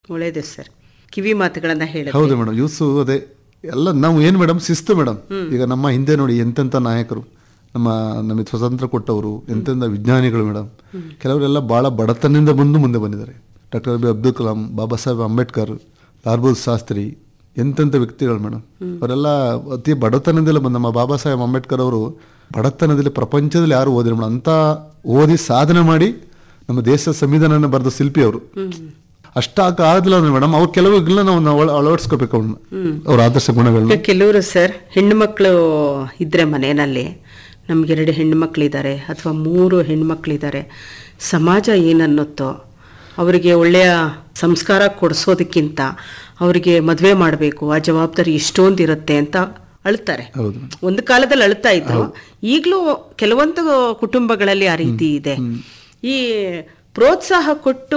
ಒಳ್ಳೇದು ಸರ್ ಕಿವಿ ಮಾತುಗಳನ್ನ ಹೇಳಿ ಹೌದು ಮೇಡಮ್ ಯೂಸು ಅದೇ ಎಲ್ಲ ನಾವು ಏನು ಮೇಡಮ್ ಶಿಸ್ತು ಮೇಡಮ್ ಈಗ ನಮ್ಮ ಹಿಂದೆ ನೋಡಿ ಎಂತೆಂಥ ನಾಯಕರು ನಮ್ಮ ನಮಗೆ ಸ್ವತಂತ್ರ ಕೊಟ್ಟವರು ಎಂತೆಂಥ ವಿಜ್ಞಾನಿಗಳು ಮೇಡಮ್ ಕೆಲವರೆಲ್ಲ ಭಾಳ ಬಡತನದಿಂದ ಬಂದು ಮುಂದೆ ಬಂದಿದ್ದಾರೆ ಡಾಕ್ಟರ್ ಬಿ ಅಬ್ದುಲ್ ಕಲಾಂ ಬಾಬಾ ಸಾಹೇಬ್ ಅಂಬೇಡ್ಕರ್ ಲಾಲ್ ಬಹದ್ದೂರ್ ಶಾಸ್ತ್ರಿ ಎಂತೆಂಥ ವ್ಯಕ್ತಿಗಳು ಮೇಡಮ್ ಅವರೆಲ್ಲ ಅತಿ ಬಡತನದಲ್ಲೇ ಬಂದ ನಮ್ಮ ಬಾಬಾ ಸಾಹೇಬ್ ಅಂಬೇಡ್ಕರ್ ಅವರು ಬಡತನದಲ್ಲಿ ಪ್ರಪಂಚದಲ್ಲಿ ಯಾರು ಓದಿಲ್ಲ ಮೇಡಮ್ ಅಂತ ಓದಿ ಸಾಧನೆ ಮಾಡಿ ನಮ್ಮ ದೇಶದ ಸಂವಿಧಾನನ ಬರೆದ ಶಿಲ್ಪಿ ಅವರು ಅಷ್ಟಾಗ ಆಗಲಿಲ್ಲ ಅಂದ್ರೆ ಮೇಡಮ್ ಅವ್ರು ಕೆಲವುಗಳನ್ನ ನಾವು ನಾವು ಅಳ- ಅಳವಡಿಸ್ಕೋಬೇಕು ಅವ್ರನ್ನ ಅವ್ರ ಆದರ್ಶ ಗುಣಗಳನ್ನ ಈಗ ಕೆಲವರು ಸರ್ ಹೆಣ್ಣು ಮಕ್ಕಳು ಇದ್ರೆ ಮನೆಯಲ್ಲಿ ನಮ್ಗೆ ಎರಡು ಹೆಣ್ಣು ಮಕ್ಕಳಿದ್ದಾರೆ ಅಥವಾ ಮೂರು ಹೆಣ್ಮಕ್ಳಿದ್ದಾರೆ ಸಮಾಜ ಏನನ್ನುತ್ತೋ ಅವರಿಗೆ ಒಳ್ಳೆಯ ಸಂಸ್ಕಾರ ಕೊಡಿಸೋದಕ್ಕಿಂತ ಅವರಿಗೆ ಮದುವೆ ಮಾಡಬೇಕು ಆ ಜವಾಬ್ದಾರಿ ಇಷ್ಟೊಂದು ಇರುತ್ತೆ ಅಂತ ಅಳ್ತಾರೆ ಹೌದು ಮೇಡಮ್ ಒಂದು ಕಾಲದಲ್ಲಿ ಅಳ್ತಾ ಇದ್ರು ಈಗಲೂ ಕೆಲವೊಂದು ಕುಟುಂಬಗಳಲ್ಲಿ ಆ ರೀತಿ ಇದೆ ಈ ಪ್ರೋತ್ಸಾಹ ಕೊಟ್ಟು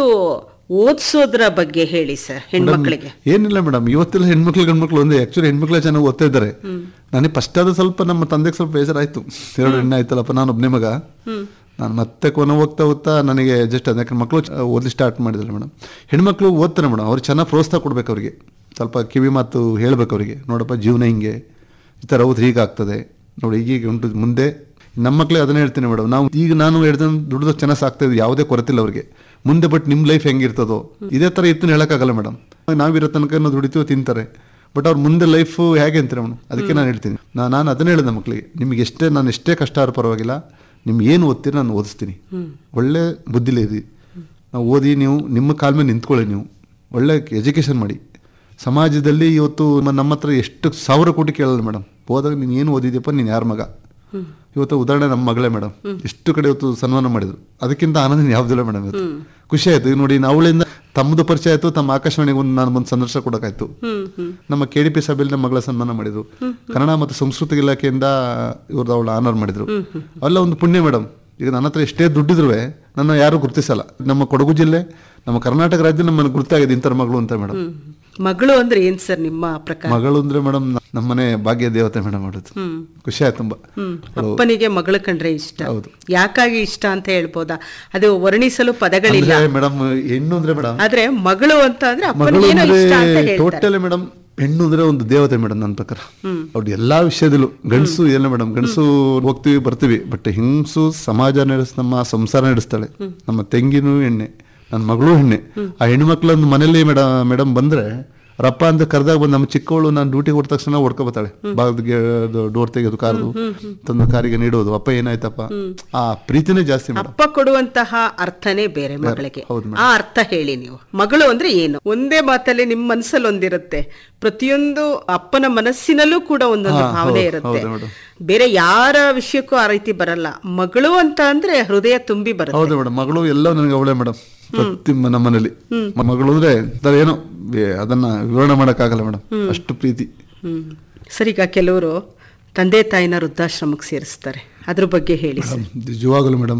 ಓದಿಸೋದ್ರ ಬಗ್ಗೆ ಹೇಳಿ ಸರ್ ಹೆಣ್ಮಕ್ಳಿಗೆ ಏನಿಲ್ಲ ಮೇಡಮ್ ಇವತ್ತೆಲ್ಲ ಹೆಣ್ಮಕ್ಳು ಗಂಡ್ಮಕ್ಳು ಒಂದೇ ಆಕ್ಚುಲಿ ಹೆಣ್ಮಕ್ಳು ಚೆನ್ನಾಗಿ ಓದ್ತಾ ಇದ್ದಾರೆ ನನಗೆ ಫಸ್ಟ್ ಆದ ಸ್ವಲ್ಪ ನಮ್ಮ ತಂದೆಗೆ ಸ್ವಲ್ಪ ಬೇಜಾರಾಯ್ತು ಎರಡು ಹೆಣ್ಣು ಆಯ್ತಲ್ಲಪ್ಪ ನಾನು ಒಬ್ಬನೇ ಮಗ ನಾನು ಮತ್ತೆ ಕೊನೆ ಹೋಗ್ತಾ ಹೋಗ್ತಾ ನನಗೆ ಜಸ್ಟ್ ಅದಕ್ಕೆ ಮಕ್ಕಳು ಓದಿ ಸ್ಟಾರ್ಟ್ ಮಾಡಿದ್ರು ಮೇಡಮ್ ಹೆಣ್ಮಕ್ಳು ಓದ್ತಾರೆ ಮೇಡಮ್ ಅವ್ರು ಚೆನ್ನಾಗಿ ಪ್ರೋತ್ಸಾಹ ಕೊಡ್ಬೇಕು ಅವರಿಗೆ ಸ್ವಲ್ಪ ಕಿವಿ ಮಾತು ಹೇಳ್ಬೇಕು ಅವರಿಗೆ ನೋಡಪ್ಪ ಜೀವನ ಹಿಂಗೆ ಈ ಥರ ಹೌದು ಹೀಗಾಗ್ತದೆ ನೋಡಿ ಈಗೀಗ ಉಂಟು ಮುಂದೆ ನಮ್ಮ ಮಕ್ಳಿಗೆ ಅದನ್ನೇ ಹೇಳ್ತೀನಿ ಮೇಡಮ್ ನಾವು ಈಗ ನಾನು ಹೇಳ್ದೆ ದುಡ್ದು ಚೆನ್ನಾಗಿ ಸಾಕ್ತಾ ಇದ್ವಿ ಯಾವುದೇ ಕೊರತಿಲ್ಲ ಅವ್ರಿಗೆ ಮುಂದೆ ಬಟ್ ನಿಮ್ಮ ಲೈಫ್ ಹೆಂಗಿರ್ತದೋ ಇದೇ ಥರ ಇತ್ತು ಹೇಳೋಕ್ಕಾಗಲ್ಲ ಮೇಡಮ್ ನಾವಿರೋ ತನಕ ನಾವು ದುಡಿತೀವೋ ತಿಂತಾರೆ ಬಟ್ ಅವ್ರ ಮುಂದೆ ಲೈಫು ಹೇಗೆ ಅಂತಾರೆ ಮೇಡಮ್ ಅದಕ್ಕೆ ನಾನು ಹೇಳ್ತೀನಿ ನಾನು ನಾನು ಅದನ್ನೇ ಹೇಳಿದೆ ಮಕ್ಕಳಿಗೆ ನಿಮಗೆ ಎಷ್ಟೇ ನಾನು ಎಷ್ಟೇ ಕಷ್ಟ ಆದ್ರೂ ಪರವಾಗಿಲ್ಲ ನಿಮ್ಗೆ ಏನು ಓದ್ತೀರಿ ನಾನು ಓದಿಸ್ತೀನಿ ಒಳ್ಳೆ ಬುದ್ಧಿಲಿ ಇರಿ ನಾವು ಓದಿ ನೀವು ನಿಮ್ಮ ಕಾಲ ಮೇಲೆ ನಿಂತ್ಕೊಳ್ಳಿ ನೀವು ಒಳ್ಳೆ ಎಜುಕೇಷನ್ ಮಾಡಿ ಸಮಾಜದಲ್ಲಿ ಇವತ್ತು ಮ- ನಮ್ಮ ಹತ್ರ ಎಷ್ಟು ಸಾವಿರ ಕೋಟಿ ಕೇಳಲ್ಲ ಮೇಡಮ್ ಹೋದಾಗ ನೀನು ಏನು ಓದಿದ್ಯಪ್ಪ ನೀನು ಯಾರ ಮಗ ಇವತ್ತು ಉದಾಹರಣೆ ನಮ್ಮ ಮಗಳೇ ಮೇಡಮ್ ಎಷ್ಟು ಕಡೆ ಇವತ್ತು ಸನ್ಮಾನ ಮಾಡಿದ್ರು ಅದಕ್ಕಿಂತ ಆನಂದ ಯಾವುದಿಲ್ಲ ಮೇಡಮ್ ಇವತ್ತು ಖುಷಿ ಆಯ್ತು ಈಗ ನೋಡಿ ಅವಳಿಂದ ತಮ್ಮದು ಪರಿಚಯ ಆಯ್ತು ತಮ್ಮ ಆಕಾಶವಾಣಿಗೆ ಒಂದು ನಾನು ಒಂದು ಸಂದರ್ಶನ ಕೊಡೋಕ್ಕಾಯ್ತು ನಮ್ಮ ಕೆ ಡಿ ಪಿ ಸಭೆಯಲ್ಲಿ ನಮ್ಮ ಮಗಳ ಸನ್ಮಾನ ಮಾಡಿದ್ರು ಕನ್ನಡ ಮತ್ತು ಸಂಸ್ಕೃತಿ ಇಲಾಖೆಯಿಂದ ಇವ್ರದ್ದು ಅವಳು ಆನರ್ ಮಾಡಿದ್ರು ಅವೆಲ್ಲ ಒಂದು ಪುಣ್ಯ ಮೇಡಮ್ ಈಗ ನನ್ನ ಹತ್ರ ಎಷ್ಟೇ ದುಡ್ಡಿದ್ರು ನನ್ನ ಯಾರು ಗುರುತಿಸಲ್ಲ ನಮ್ಮ ಕೊಡಗು ಜಿಲ್ಲೆ ನಮ್ಮ ಕರ್ನಾಟಕ ರಾಜ್ಯ ನಮ್ಮನ್ನು ಗುರುತಾಗಿದೆ ಇಂಥರ ಮಗಳು ಅಂತ ಮೇಡಮ್ ಮಗಳು ಅಂದ್ರೆ ಏನ್ ಸರ್ ನಿಮ್ಮ ಪ್ರಕಾರ ಮಗಳು ಅಂದ್ರೆ ಮೇಡಮ್ ನಮ್ಮನೆ ಭಾಗ್ಯ ದೇವತೆ ಮೇಡಮ್ ಮಾಡೋದು ಹ್ಮ್ ಖುಷಿ ಆಯ್ತು ತುಂಬಾ ಹ್ಮ್ ಅಪ್ಪನಿಗೆ ಮಗಳು ಕಂಡ್ರೆ ಇಷ್ಟ ಹೌದು. ಯಾಕಾಗಿ ಇಷ್ಟ ಅಂತ ಹೇಳ್ಬೋದಾ ಅದು ವರ್ಣಿಸಲು ಪದಗಳಿಲ್ಲ ಅಂದ್ರೆ ಮೇಡಮ್ ಹೆಣ್ಣು ಅಂದ್ರೆ ಮೇಡಮ್ ಆದ್ರೆ ಮಗಳು ಅಂತ ಅಂದ್ರೆ ಮಗಳು ಅಪ್ಪನಿಗೆ ಏನೋ ಅಂದ್ರೆ ಇಷ್ಟ ಅಂತ ಹೇಳ್ತಾರೆ ಟೋಟಲ್ ಮೇಡಮ್ ಹೆಣ್ಣು ಅಂದ್ರೆ ಒಂದು ದೇವತೆ ಮೇಡಮ್ ನನ್ನ ಪ್ರಕಾರ ಅವ್ರು ಎಲ್ಲಾ ವಿಷಯದಲ್ಲೂ ಗಂಡಸು ಏನಿಲ್ಲ ಮೇಡಮ್ ಗಂಡಸು ಹೋಗ್ತೀವಿ ಬರ್ತೀವಿ ಬಟ್ ಹೆಂಗಸು ಸಮಾಜ ನಡೆಸ್ ನಮ್ಮ ಸಂಸಾರ ನಡೆಸ್ತಾಳೆ ನಮ್ಮ ತಂಗಿನೂ ಹೆಣ್ಣೆ ನನ್ನ ಮಗಳು ಹೆಣ್ಣೆ ಆ ಹೆಣ್ಣು ಮಕ್ಳೊಂದು ಮನೇಲಿ ಮೇಡಮ್ ಮೇಡಮ್ ಬಂದ್ರೆ ರಪ್ಪ ಅಂತ ಕರೆದಾಗ ಬಂದು ನಮ್ಮ ಚಿಕ್ಕವಳು ನಾನು ಡ್ಯೂಟಿಗೆ ಹೊರ ತಕ್ಷಣ ಹೊಡ್ಕೊಬತ್ತಾಳೆ ಬಾಗಿಲಿಗೆ ಡೋರ್ ತೆಗೆದು ಕಾರ್ದು ತಂದು ಕಾರಿಗೆ ನೀಡೋದು ಅಪ್ಪ ಏನಾಯ್ತಪ್ಪ ಆ ಪ್ರೀತಿನೇ ಜಾಸ್ತಿ ಮೇಡಮ್ ಅಪ್ಪ ಕೊಡುವಂತಹ ಅರ್ಥನೇ ಬೇರೆ ಮಗಳಿಗೆ ಹೌದು ಆ ಅರ್ಥ ಹೇಳಿ ನೀವು ಮಗಳು ಅಂದ್ರೆ ಏನು ಒಂದೇ ಮಾತಲ್ಲಿ ನಿಮ್ ಮನಸ್ಸಲ್ಲಿ ಒಂದಿರುತ್ತೆ ಪ್ರತಿಯೊಂದು ಅಪ್ಪನ ಮನಸ್ಸಿನಲ್ಲೂ ಕೂಡ ಒಂದೊಂದು ಹಾ, ಭಾವನೆ ಹೌದು, ಇರುತ್ತೆ ಹೌದು ಮೇಡಮ್. ಬೇರೆ ಯಾರ ವಿಷಯಕ್ಕೂ ಆ ರೀತಿ ಬರಲ್ಲ ಮಗಳು ಅಂತ ಅಂದ್ರೆ ಹೃದಯ ತುಂಬಿ ಬರುತ್ತೆ ಹೌದು ಮೇಡಮ್ ಮಗಳು ಎಲ್ಲ ನನಗೆ ಅವಳೇ ಮೇಡಮ್ ಪ್ರತಿ ಮ- ನಮ್ಮ ಮನೇಲಿ ಮ- ಮಗಳು ಅಂದ್ರೆ ಒಂಥರ ಏನೋ ಬೇ- ಅದನ್ನ ವಿವರಣೆ ಮಾಡಕ್ಕಾಗಲ್ಲ ಮೇಡಮ್ ಅಷ್ಟು ಪ್ರೀತಿ ಹ್ಮ್ ಸರಿ ಈಗ ಕೆಲವರು ತಂದೆ ತಾಯಿನ ವೃದ್ಧಾಶ್ರಮಕ್ಕೆ ಸೇರಿಸ್ತಾರೆ ಅದ್ರ ಬಗ್ಗೆ ಹೇಳಿ ಸರ್ ಮೇಡಮ್ ನಿಜವಾಗಲೂ ಮೇಡಮ್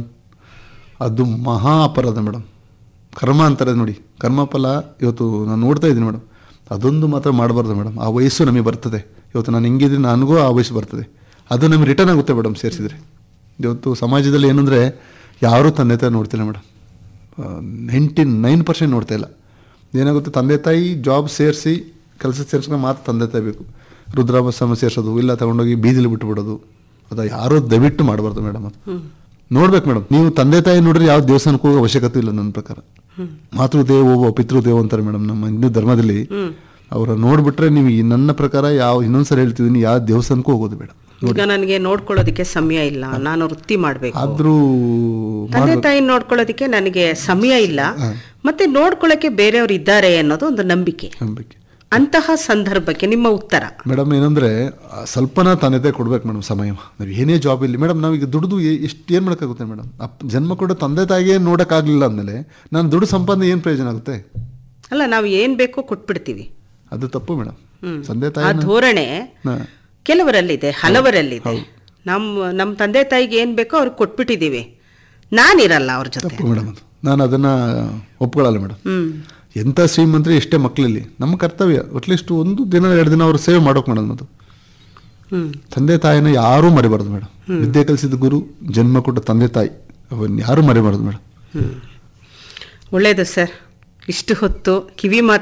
ಅದು ಮಹಾ ಅಪರಾಧ ಮೇಡಮ್ ಕರ್ಮ ಅಂತಾರೆ ನೋಡಿ ಕರ್ಮಫಲ ಇವತ್ತು ನಾನು ನೋಡ್ತಾ ಇದ್ದೀನಿ ಮೇಡಮ್ ಅದೊಂದು ಮಾತ್ರ ಮಾಡಬಾರ್ದು ಮೇಡಮ್ ಆ ವಯಸ್ಸು ನಮಗೆ ಬರ್ತದೆ ಇವತ್ತು ನಾನು ಹೆಂಗಿದ್ದೀನಿ ನನಗೂ ಆ ವಯಸ್ಸು ಬರ್ತದೆ ಅದು ನಮಗೆ ರಿಟರ್ನ್ ಆಗುತ್ತೆ ಮೇಡಮ್ ಸೇರಿಸಿದ್ರೆ ಇವತ್ತು ಸಮಾಜದಲ್ಲಿ ಏನಂದರೆ ಯಾರೂ ತಂದೆ ತಾಯಿ ನೋಡ್ತಿಲ್ಲ ಮೇಡಮ್ ನೈಂಟಿ ನೈನ್ ಪರ್ಸೆಂಟ್ ನೋಡ್ತಾ ಇಲ್ಲ ಏನಾಗುತ್ತೆ ತಂದೆ ತಾಯಿ ಜಾಬ್ ಸೇರಿಸಿ ಕೆಲಸ ಸೇರಿಸ್ಕೊಂಡು ಮಾತ್ರ ತಂದೆ ತಾಯಿ ಬೇಕು ರುದ್ರಾಭಸ್ವಾಮಿ ಸೇರಿಸೋದು ಇಲ್ಲ ತಗೊಂಡೋಗಿ ಬೀದಿಲಿ ಬಿಟ್ಟುಬಿಡೋದು ಅದು ಯಾರೂ ದಯವಿಟ್ಟು ಮಾಡಬಾರ್ದು ಮೇಡಮ್ ಅದು ನೋಡ್ಬೇಕು ಮೇಡಮ್ ನೀವು ತಂದೆ ತಾಯಿ ನೋಡ್ರಿ ಯಾವ ದೇವಸ್ಥಾನಕ್ಕೂ ಹೋಗೋ ಅವಶ್ಯಕತೆ ಇಲ್ಲ ನನ್ನ ಪ್ರಕಾರ ಮಾತೃದೇವೋ ಪಿತೃದೇವೋ ಅಂತಾರೆ ಮೇಡಮ್ ನಮ್ಮ ಹಿಂದೂ ಧರ್ಮದಲ್ಲಿ ಅವರ ನೋಡ್ಬಿಟ್ರೆ ನೀವು ಈ ನನ್ನ ಪ್ರಕಾರ ಯಾವ ಇನ್ನೊಂದ್ಸಲ ಹೇಳ್ತಿದ್ದೀನಿ ಯಾವ ದೇವಸ್ಥಾನಕ್ಕೂ ಹೋಗೋದು ಬೇಡ ಈಗ ನನಗೆ ನೋಡ್ಕೊಳ್ಳೋದಕ್ಕೆ ಸಮಯ ಇಲ್ಲ ನಾನು ವೃತ್ತಿ ಮಾಡ್ಬೇಕು ಆದ್ರೂ ತಂದೆ ತಾಯಿ ನೋಡ್ಕೊಳ್ಳೋದಕ್ಕೆ ನನಗೆ ಸಮಯ ಇಲ್ಲ ಮತ್ತೆ ನೋಡ್ಕೊಳ್ಳೋಕೆ ಬೇರೆಯವರು ಇದ್ದಾರೆ ಅನ್ನೋದು ಒಂದು ನಂಬಿಕೆ ನಂಬಿಕೆ ಅಂತಹ ಸಂದರ್ಭಕ್ಕೆ ನಿಮ್ಮ ಉತ್ತರ ಮೇಡಮ್ ಏನಂದ್ರೆ ಆ, ಸ್ವಲ್ಪನ ತಂದೆ ತಾಯಿ ಕೊಡ್ಬೇಕು ಮೇಡಮ್ ಸಮಯ ನಾವು ಏನೇ ಜಾಬ್ ಇಲ್ಲಿ ಮೇಡಮ್ ನಾವೀಗ ದುಡ್ದು ಎಷ್ಟು ಏನು ಮಾಡೋಕ್ಕಾಗುತ್ತೆ ಮೇಡಮ್ ಅಪ್ಪ ಜನ್ಮ ಕೊಡೋ ತಂದೆ ತಾಯಿಗೆ ನೋಡೋಕ್ಕಾಗಲಿಲ್ಲ ಅಂದಮೇಲೆ ನಾನು ದುಡ್ಡು ಸಂಪಾದನೆ ಏನು ಪ್ರಯೋಜನ ಆಗುತ್ತೆ ಅಲ್ಲ ನಾವು ಏನ್ ಬೇಕೋ ಕೊಟ್ಬಿಡ್ತೀವಿ ಅದು ತಪ್ಪು ಮೇಡಮ್ ಹ್ಮ್. ತಂದೆ ಆ ತಾಯಿ ಧೋರಣೆ ಹಾ. ಕೆಲವರಲ್ಲಿದೆ ಹಲವರಲ್ಲಿದೆ ನಮ್ಮ ನಮ್ಮ ತಂದೆ ತಾಯಿಗೆ ಏನ್ ಬೇಕೋ ಅವ್ರಿಗೆ ಕೊಟ್ಬಿಟ್ಟಿದೀವಿ ನಾನಿರಲ್ಲ ಅವ್ರ ಜೊತೆ ತಪ್ಪು ಮೇಡಮ್ ಅದು ನಾನು ಅದನ್ನ ಒಪ್ಕೊಳ್ಳಲ್ಲ ಮೇಡಮ್ ಹ್ಮ್ ಎಂಥ ಶ್ರೀಮಂತರು ಎಷ್ಟೇ ಮಕ್ಕಳಲ್ಲಿ ನಮ್ಮ ಕರ್ತವ್ಯ ಅಟ್ಲೀಸ್ಟ್ ಒಂದು ದಿನ ಎರಡು ದಿನ ಅವ್ರು ಸೇವೆ ಮಾಡೋಕೆ ಮೇಡಮ್ ಅದು ಹ್ಮ್ ತಂದೆ ತಾಯಿನ ಯಾರೂ ಮರಿಬಾರ್ದು ಮೇಡಮ್ ವಿದ್ಯೆ ಕಲಿಸಿದ ಗುರು ಜನ್ಮ ಕೊಟ್ಟ ತಂದೆ ತಾಯಿ ಅವನ್ನ ಯಾರೂ ಮರಿಬಾರ್ದು ಮೇಡಮ್ ಹ್ಮ್ ಒಳ್ಳೇದು ಸರ್ ಇಷ್ಟು ಹೊತ್ತು ಕಿವಿ ಮಾತು